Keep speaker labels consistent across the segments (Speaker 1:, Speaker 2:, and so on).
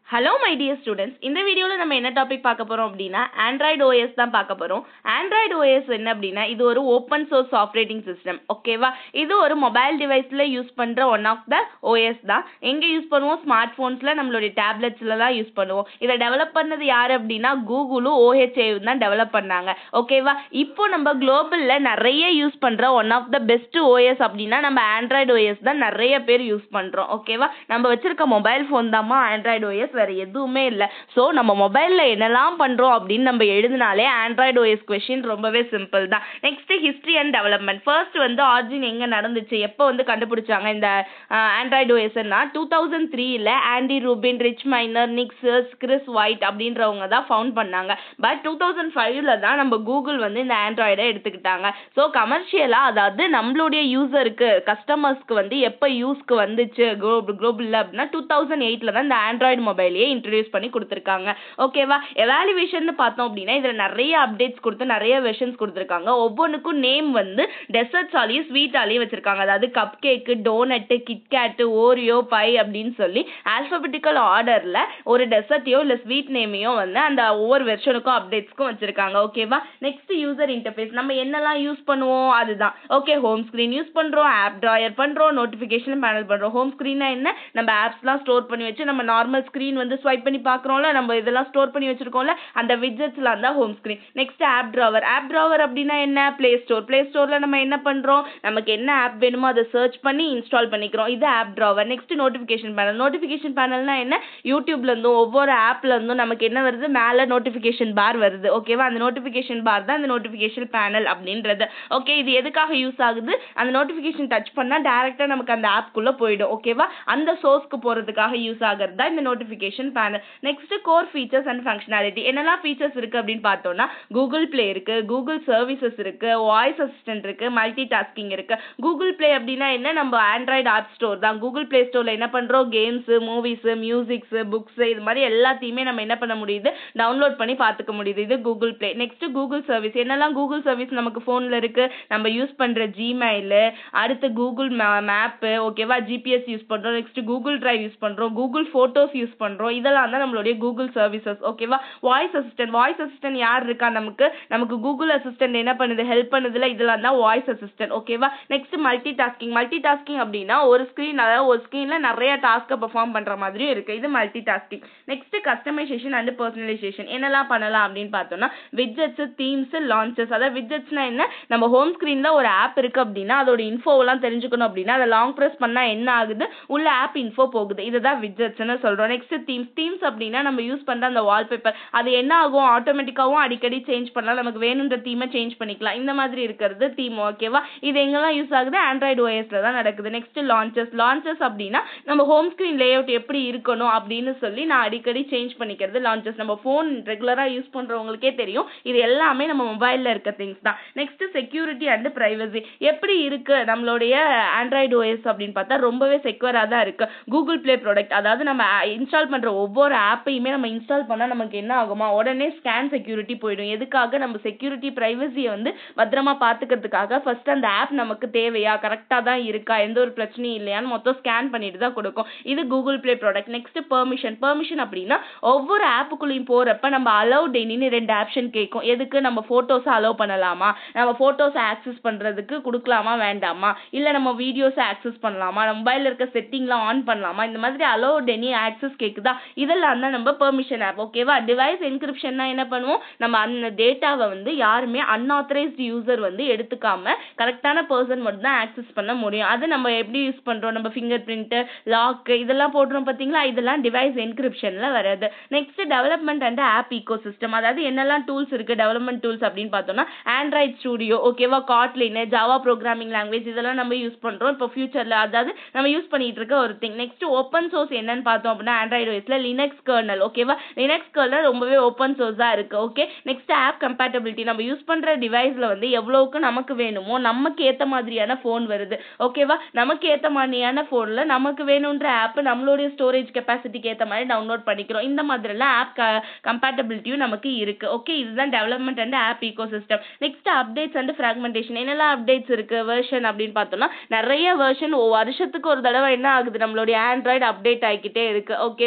Speaker 1: hello my dear students இந்த வீடியோவில் நம்ம என்ன டாபிக் பார்க்க போகிறோம் அப்படின்னா ஆண்ட்ராய்டு ஓஎஸ் தான் பார்க்க போகிறோம் ஆண்ட்ராய்டு ஓஎஸ் என்ன அப்படின்னா இது ஒரு ஓப்பன் சோர்ஸ் ஆப்ரேட்டிங் சிஸ்டம் ஓகேவா இது ஒரு மொபைல் டிவைஸில் யூஸ் பண்ணுற ஒன் ஆஃப் த ஓஎஸ் தான் எங்கே யூஸ் பண்ணுவோம் ஸ்மார்ட் ஃபோன்ஸில் நம்மளுடைய டேப்லெட்ஸில் தான் யூஸ் பண்ணுவோம் இதை டெவலப் பண்ணது யார் அப்படின்னா கூகுளும் ஓஹெச்ஏவும் தான் டெவலப் பண்ணாங்க ஓகேவா இப்போ நம்ம குளோபலில் நிறைய யூஸ் பண்ணுற one of the best OS அப்படின்னா நம்ம ஆண்ட்ராய்டு ஓஎஸ் தான் நிறைய பேர் யூஸ் பண்ணுறோம் ஓகேவா நம்ம வச்சிருக்க மொபைல் ஃபோன் தாம்மா ஆண்ட்ராய்டு ஓஎஸ் வேற எதுவுமே இல்லை ஸோ நம்ம மொபைலில் என்னெல்லாம் பண்ணுறோம் அப்படின்னு நம்ம எழுதினாலே ஆண்ட்ராய்டு ஓஎஸ் கொஷின் ரொம்பவே சிம்பிள் தான் next history and development first வந்து ஆர்ஜின் எங்கே நடந்துச்சு எப்போ வந்து கண்டுபிடிச்சாங்க இந்த ஆண்ட்ராய்டு ஓஎஸ்னா டூ தௌசண்ட் த்ரீல Andy Rubin Rich Miner Nick Sears Chris White அப்படின்றவங்க தான் ஃபவுண்ட் பண்ணாங்க பட் டூ தௌசண்ட் ஃபைவ்ல தான் நம்ம கூகுள் வந்து இந்த ஆண்ட்ராய்டை எடுத்துக்கிட்டாங்க ஸோ கமர்ஷியலாக அதாவது நம்மளுடைய யூசருக்கு கஸ்டமர்ஸ்க்கு வந்து எப்போ யூஸ்க்கு வந்துச்சு குளோபல் குளோபலில் அப்படின்னா டூ தௌசண்ட் எயிட்டில் தான் இந்த ஆண்ட்ராய்டு மொபைலையே இன்ட்ரடியூஸ் பண்ணி கொடுத்துருக்காங்க ஓகேவா எவாலுவேஷன் பார்த்தோம் அப்படின்னா இதில் நிறைய அப்டேட்ஸ் கொடுத்து நிறைய வெர்ஷன்ஸ் கொடுத்துருக்காங்க ஒவ்வொன்றுக்கும் நேம் வந்து டெசர்ட்ஸாலையும் ஸ்வீட்டாலையும் வச்சிருக்காங்க அதாவது cupcake donut KitKat Oreo pie அப்படின்னு சொல்லி ஆல்பபெட்டிக்கல் ஆர்டரில் ஒரு டெசர்ட்டையோ இல்லை ஸ்வீட் நேமையோ வந்து அந்த ஒவ்வொரு வெர்ஷனுக்கும் அப்டேட்ஸ்க்கும் வச்சிருக்காங்க ஓகேவா நெக்ஸ்ட் யூசர் இன்டர்ஃபேஸ் நம்ம என்னெல்லாம் யூஸ் பண்ணுவோம் அதுதான் ஓகே ஹோம் ஸ்க்ரீன் யூஸ் பண்ணுறோம் ஆப் ட்ராயர் பண்ணுறோம் நோட்டிஃபிகேஷன் பேனல் பண்ணுறோம் ஹோம் ஸ்க்ரீனா என்ன நம்ம ஆப்ஸ்லாம் ஸ்டோர் பண்ணி வச்சு நம்ம நார்மல் ஸ்க்ரீன் வந்து ஸ்வைப் பண்ணி பார்க்குறோம்ல நம்ம இதெல்லாம் ஸ்டோர் பண்ணி வச்சிருக்கோம்ல அந்த விட்ஜெட்ஸ்லாம் தான் home screen next app drawer app drawer அப்படின்னா என்ன ப்ளே ஸ்டோர் ப்ளே ஸ்டோரில் நம்ம என்ன பண்ணுறோம் நமக்கு என்ன ஆப் வேணுமோ அதை சர்ச் பண்ணி இன்ஸ்டால் பண்ணிக்கிறோம் இது app drawer next notification panel notification பேனல்னா என்ன யூடியூப்ல இருந்தும் ஒவ்வொரு ஆப்ல இருந்தும் நமக்கு என்ன வருது மேலே நோட்டிஃபிகேஷன் பார் வருது ஓகேவா அந்த நோட்டிஃபிகேஷன் பார் தான் அந்த நோட்டிஃபிகேஷன் பேனல் அப்படின்றது ஓகே இது எதுக்காக யூஸ் ஆகுது அந்த நோட்டிஃபிகேஷன் டச் பண்ணால் டேரெக்டாக நமக்கு அந்த ஆப்குள்ளே போயிடும் ஓகேவா அந்த சோர்ஸ்க்கு போகிறதுக்காக யூஸ் ஆகிறது தான் இந்த notification panel next core features and functionality என்னெல்லாம் ஃபீச்சர்ஸ் இருக்குது அப்படின்னு பார்த்தோம்னா கூகுள் ப்ளே இருக்குது கூகுள் சர்வீசஸ் இருக்குது வாய்ஸ் அசிஸ்டன்ட் இருக்குது மல்டி டாஸ்கிங் இருக்குது கூகுள் ப்ளே அப்படின்னா என்ன நம்ம ஆண்ட்ராய்டு ஆப் ஸ்டோர் தான் கூகுள் ப்ளே ஸ்டோரில் என்ன பண்ணுறோம் கேம்ஸு மூவிஸு மியூசிக்ஸு புக்ஸு இது மாதிரி எல்லாத்தையுமே நம்ம என்ன பண்ண முடியுது டவுன்லோட் பண்ணி பார்த்துக்க முடியுது இது Google Play next Google service என்னெல்லாம் கூகுள் சர்வீஸ் நமக்கு ஃபோனில் இருக்குது நம்ம யூஸ் பண்ணுற ஜிமெயிலு அடுத்து கூகுள் மேப்பு ஓகேவா ஜிபிஎஸ் யூஸ் பண்ணுறோம் நெக்ஸ்ட் கூகுள் டிரைவ் யூஸ் பண்ணுறோம் கூகுள் ஃபோட்டோஸ் யூஸ் பண்ணுறோம் இதெல்லாம் தான் நம்மளுடைய கூகுள் சர்வீசஸ் ஓகேவா வாய்ஸ் அசிஸ்டன்ட் வாய்ஸ் அசிஸ்டன்ட் யார் இருக்கா நமக்கு நமக்கு கூகுள் அசிஸ்டன்ட் என்ன பண்ணுது ஹெல்ப் பண்ணுதுல இதெல்லாம் தான் வாய்ஸ் அசிஸ்டன்ட் ஓகேவா next multitasking multitasking அப்படின்னா ஒரு ஸ்க்ரீன் அதாவது ஒரு ஸ்க்ரீனில் நிறைய டாஸ்க்கை பெர்ஃபார்ம் பண்ணுற மாதிரியும் இருக்குது இது multitasking next customisation and personalisation என்னெல்லாம் பண்ணலாம் அப்படின்னு பார்த்தோம்னா விட்ஜெட்ஸ் தீம்ஸ் லான்ச்சஸ் அதாவது விட்ஜெட்ஸ்னா என்ன நம்ம ஹோம் ஸ்க்ரீனில் ஒரு ஆப் இருக்குது அப்படின்னா அதோட இன்ஃபோவெல்லாம் தெரிஞ்சுக்கணும் அப்படின்னா அதை லாங் ப்ரெஸ் பண்ணால் என்ன ஆகுது உள்ள ஆப் இன்ஃபோ போகுது இதுதான் விட்ஜெட்ஸ்னு சொல்கிறோம் நெக்ஸ்ட் தீம்ஸ் தீம்ஸ் அப்படின்னா நம்ம யூஸ் பண்ணுற அந்த வால்பேப்பர் அது என்ன ஆகும் ஆட்டோமேட்டிக்காகவும் அடிக்கடி சேஞ்ச் பண்ணலாம் நமக்கு வேணுன்ற தீமை சேஞ்ச் பண்ணிக்கலாம் இந்த மாதிரி இருக்கிறது தீம் ஓகேவா இது எங்கெல்லாம் யூஸ் ஆகுது ஆண்ட்ராய்டு ஓஎஸ்ல தான் நடக்குது நெக்ஸ்ட் லான்ச்சஸ் லான்ச்சஸ் அப்படின்னா நம்ம ஹோம் ஸ்க்ரீன் லே அவுட் எப்படி இருக்கணும் அப்படின்னு சொல்லி நான் அடிக்கடி சேஞ்ச் பண்ணிக்கிறது லான்ச்சஸ் நம்ம ஃபோன் ரெகுலராக யூஸ் பண்ணுறவங்களுக்கே தெரியும் இது எல்லாமே நம்ம மொபைலில் இருக்க திங்ஸ் தான் நெக்ஸ்ட் செக்யூரிட்டி அண்ட் ப்ரைவசி எப்படி இருக்கு நம்மளுடைய ஆண்ட்ராய்டு ஓஎஸ் அப்படின்னு பார்த்தா ரொம்பவே செக்யூராக தான் இருக்கு கூகுள் ப்ளே ப்ராடக்ட் அதாவது நம்ம இன்ஸ்டால் பண்ணுற ஒவ்வொரு ஆப்பையுமே நம்ம இன்ஸ்டால் பண்ணால் நமக்கு என்ன ஆகுமா உடனே ஸ்கேன் செக்யூரிட்டி போயிடும் எதுக்காக நம்ம செக்யூரிட்டி ப்ரைவசியை வந்து பத்திரமா பார்த்துக்கிறதுக்காக ஃபர்ஸ்ட் அந்த ஆப் நமக்கு தேவையா கரெக்டாக தான் இருக்கா எந்த ஒரு பிரச்சனையும் இல்லையான்னு மொத்தம் ஸ்கேன் பண்ணிட்டு தான் கொடுக்கும் இது Google Play product next permission permission அப்படின்னா ஒவ்வொரு ஆப்புக்குள்ளேயும் போகிறப்ப நம்ம அலோவ் டெனின்னு ரெண்டு ஆப்ஷன் கேட்கும் எதுக்கு நம்ம ஃபோட்டோஸை அலோவ் பண்ணலாமா நம்ம ஃபோட்டோஸை ஆக்சஸ் பண்ணுறதுக்கு கொடுக்கலாமா வேண்டாமா இல்லை நம்ம வீடியோஸை ஆக்சஸ் பண்ணலாமா மொபைலில் இருக்க செட்டிங்லாம் ஆன் பண்ணலாமா இந்த மாதிரி அலோவ் டெனி ஆக்சஸ் கேட்குதா இதெல்லாம் தான் நம்ம பெர்மிஷன் ஆப் ஓகேவா டிவைஸ் என்கிரிப்ஷன்னா என்ன பண்ணுவோம் நம்ம அந்த டேட்டாவை வந்து யாருமே அன்ஆத்தரைஸ்டு யூசர் வந்து எடுத்துக்காம கரெக்டான பர்சன் மட்டும் தான் ஆக்சஸ் பண்ண முடியும் அது நம்ம எப்படி யூஸ் பண்ணுறோம் நம்ம ஃபிங்கர் பிரிண்ட்டு லாக்கு இதெல்லாம் போடுறோம் பார்த்தீங்களா இதெல்லாம் டிவைஸ் என்கிரிப்ஷனில் வராது next development and app ecosystem அதாவது என்னெல்லாம் டூல்ஸ் இருக்குது டெவலப்மெண்ட் டூல்ஸ் அப்படின்னு பார்த்தோம்னா ஆண்ட்ராய்ட் ஸ்டூடியோ ஓகேவா காட்லின் ஜாவா ப்ரோக்ராமிங் லாங்குவேஜ் இதெல்லாம் நம்ம யூஸ் பண்ணுறோம் இப்போ ஃபியூச்சரில் அதாவது நம்ம யூஸ் பண்ணிட்டு இருக்க ஒரு திங் நெக்ஸ்ட் ஓப்பன் சோர்ஸ் என்னன்னு பார்த்தோம் அப்படின்னா ஆண்ட்ராய்டு ஓஎஸ்ல லினக்ஸ் கர்னல் ஓகேவா லினக்ஸ் கர்னல் ரொம்பவே ஓப்பன் சோர்ஸாக இருக்குது ஓகே நெக்ஸ்ட் ஆப் கம்பேட்டபிலிட்டி நம்ம யூஸ் பண்ணுற டிவைஸில் வந்து எவ்வளோக்கு நமக்கு வேணுமோ நமக்கு ஏற்ற மாதிரியான ஃபோன் வருது ஓகேவா நமக்கு ஏற்ற மாதிரியான ஃபோனில் நமக்கு வேணுன்ற ஆப் நம்மளுடைய ஸ்டோரேஜ் கெப்பாசிட்டிக்கு ஏற்ற மாதிரி டவுன்லோட் பண்ணிக்கிறோம் இந்த மாதிரிலாம் ஆப் கம்பேட்டபிலிட்டியும் நமக்கு இருக்குது ஓகே இதுதான் development and app ecosystem next updates and fragmentation என்னெல்லாம் அப்டேட்ஸ் இருக்குது வெர்ஷன் அப்படின்னு பார்த்தோம்னா நிறைய வெர்ஷன் வருஷத்துக்கு ஒரு தடவை என்ன ஆகுது நம்மளுடைய ஆண்ட்ராய்டு அப்டேட் ஆகிக்கிட்டே இருக்குது ஓகேவா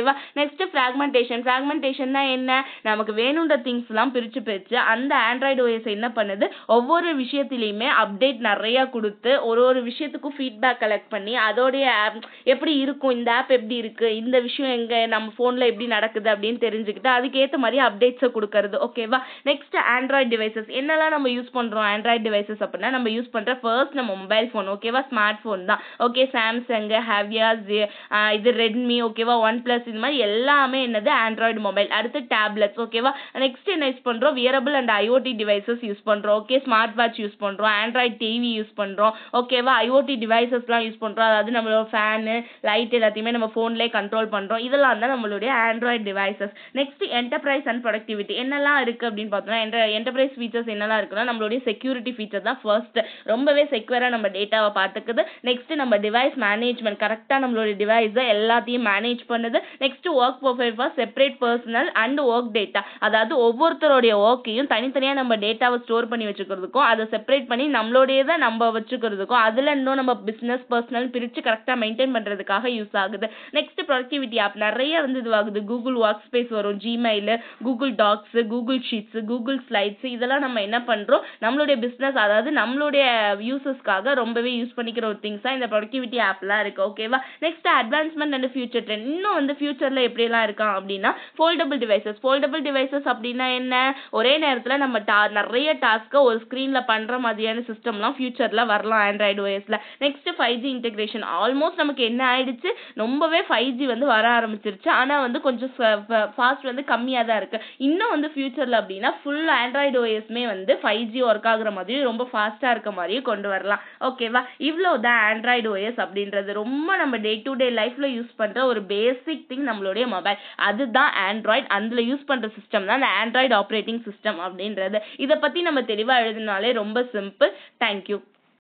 Speaker 1: ஓகேவா நெக்ஸ்ட் ஃப்ராக்மெண்டேஷன் ஃப்ராக்மெண்டேஷன்னா என்ன நமக்கு வேணுன்ற திங்ஸ்லாம் பிரிச்சு பிரிச்சு அந்த ஆண்ட்ராய்டு ஓஎஸ் என்ன பண்ணுது ஒவ்வொரு விஷயத்திலையுமே அப்டேட் நிறைய கொடுத்து ஒரு ஒரு விஷயத்துக்கும் ஃபீட்பேக் கலெக்ட் பண்ணி அதோடைய app எப்படி இருக்கும் இந்த ஆப் எப்படி இருக்கு இந்த விஷயம் எங்க நம்ம ஃபோன்ல எப்படி நடக்குது அப்படின்னு தெரிஞ்சுக்கிட்டு அதுக்கேற்ற மாதிரி அப்டேட்ஸை கொடுக்கறது ஓகேவா நெக்ஸ்ட் ஆண்ட்ராய்டு டிவைசஸ் என்னெல்லாம் நம்ம யூஸ் பண்றோம் ஆண்ட்ராய்டு டிவைசஸ் அப்படின்னா நம்ம யூஸ் பண்ற ஃபர்ஸ்ட் நம்ம மொபைல் ஃபோன் ஓகேவா ஸ்மார்ட் ஃபோன் தான் ஓகே சாம்சங் ஹேவியா இது ரெட்மி ஓகேவா ஒன் பிளஸ் இது மாதிரி எல்லாமே என்னது ஆண்ட்ராய்டு மொபைல் அடுத்து டேப்லெட்ஸ் ஓகேவா நெக்ஸ்ட் என்ன யூஸ் பண்றோம் wearable and IoT devices use பண்றோம் ஓகே ஸ்மார்ட் வாட்ச் யூஸ் பண்றோம் ஆண்ட்ராய்டு டிவி யூஸ் பண்றோம் ஓகேவா ஐஓடி டிவைசஸ்லாம் யூஸ் பண்றோம் அதாவது நம்மளோட ஃபேனு லைட் எல்லாத்தையுமே நம்ம ஃபோன்லேயே கண்ட்ரோல் பண்றோம் இதெல்லாம் தான் நம்மளுடைய Android devices next enterprise and productivity என்னெல்லாம் இருக்கு அப்படின்னு பார்த்தோம்னா என்ட என்டர்பிரைஸ் ஃபீச்சர்ஸ் என்னெல்லாம் இருக்குன்னா நம்மளுடைய செக்யூரிட்டி ஃபீச்சர் தான் ஃபர்ஸ்ட் ரொம்பவே செக்யூரா நம்ம டேட்டாவை பார்த்துக்குது நெக்ஸ்ட் நம்ம டிவைஸ் மேனேஜ்மெண்ட் கரெக்டா நம்மளுடைய டிவைஸை எல்லாத்தையும் மேனேஜ் பண்ணுது next work profile for separate personal and work data அதாவது ஒவ்வொருத்தருடைய ஒர்க்கையும் தனித்தனியா நம்ம டேட்டாவை ஸ்டோர் பண்ணி வச்சுக்கிறதுக்கும் அதை செப்பரேட் பண்ணி நம்மளுடையதை நம்ம வச்சுக்கிறதுக்கும் அதுல இன்னும் நம்ம பிசினஸ் பர்சனல் பிரிச்சு கரெக்டா மெயின்டைன் பண்றதுக்காக யூஸ் ஆகுது நெக்ஸ்ட் ப்ரொடக்டிவிட்டி ஆப் நிறைய வந்து இதுவாகுது கூகுள் ஒர்க் ஸ்பேஸ் வரும் Gmail Google Docs Google Sheets Google Slides இதெல்லாம் நம்ம என்ன பண்றோம் நம்மளுடைய பிசினஸ் அதாவது நம்மளுடைய யூசஸ்க்காக ரொம்பவே யூஸ் பண்ணிக்கிற ஒரு திங்ஸா இந்த ப்ரொடக்டிவிட்டி ஆப்லாம் இருக்கு ஓகேவா next advancement and future trend இன்னும் வந்து ஃபியூச்சர்ல எப்படிலாம் இருக்கான் அப்படின்னா ஃபோல்டபிள் டிவைசஸ் ஃபோல்டபிள் டிவைசஸ் அப்படின்னா என்ன ஒரே நேரத்துல நம்ம டா நிறைய டாஸ்க்கை ஒரு ஸ்க்ரீன்ல பண்ற மாதிரியான சிஸ்டம்லாம் ஃபியூச்சர்ல வரலாம் ஆண்ட்ராய்டு ஓஎஸ்ல next five G integration almost நமக்கு என்ன ஆயிடுச்சு ரொம்பவே ஃபைவ் ஜி வந்து வர ஆரம்பிச்சிருச்சு ஆனா வந்து கொஞ்சம் ஃபாஸ்ட் வந்து கம்மியா தான் இருக்கு இன்னும் வந்து ஃபியூச்சர்ல அப்படின்னா ஃபுல் ஆண்ட்ராய்டு ஓஎஸ்மே வந்து ஃபைவ் ஜி ஒர்க் ஆகுற மாதிரி ரொம்ப ஃபாஸ்டா இருக்க மாதிரியும் கொண்டு வரலாம் ஓகேவா இவ்வளவுதான் ஆண்ட்ராய்டு ஓஎஸ் அப்படின்றது ரொம்ப நம்ம டே டு டே லைஃப்ல யூஸ் பண்ற ஒரு பேசிக் திங் நம்மளுடைய மொபைல் அதுதான் ஆண்ட்ராய்டு அதுல யூஸ் பண்ற சிஸ்டம் தான் அந்த ஆண்ட்ராய்டு ஆப்ரேட்டிங் சிஸ்டம் அப்படின்றது இதை பத்தி நம்ம தெளிவா எழுதினாலே ரொம்ப சிம்பிள் தேங்க்யூ